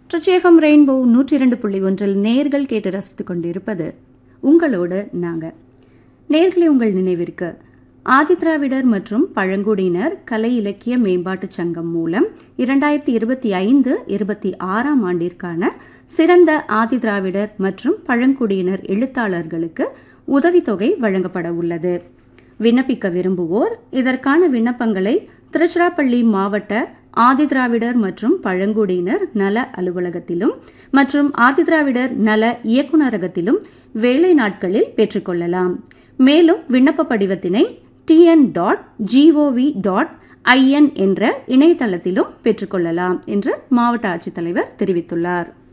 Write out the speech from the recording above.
ட்ரிச்சேஃபம் rainbow நூற்றி இரண்டு புள்ளி ஒன்றில் நேர்கள் கேட்டு ரசித்துக் கொண்டிருப்பது உங்களோடு நாங்க நேர்களை உங்கள் நினைவிற்கு ஆதிதிராவிடர் மற்றும் பழங்குடியினர் கலை இலக்கிய மேம்பாட்டுச் சங்கம் மூலம் இரண்டாயிரத்தி இருபத்தி ஐந்து இருபத்தி ஆறாம் ஆண்டிற்கான சிறந்த ஆதிதிராவிடர் மற்றும் பழங்குடியினர் எழுத்தாளர்களுக்கு உதவித்தொகை வழங்கப்பட உள்ளது விண்ணப்பிக்க விரும்புவோர் இதற்கான விண்ணப்பங்களை திருச்சிராப்பள்ளி மாவட்ட ஆதிதிராவிடர் மற்றும் பழங்குடியினர் நல அலுவலகத்திலும் மற்றும் ஆதிதிராவிடர் நல இயக்குநரகத்திலும் வேலை நாட்களில் பெற்றுக்கொள்ளலாம் மேலும் விண்ணப்ப படிவத்தினை TN dot GOV dot IN என்ற இணையதளத்திலும் பெற்றுக்கொள்ளலாம் என்று மாவட்ட ஆட்சித்தலைவர் தெரிவித்துள்ளார்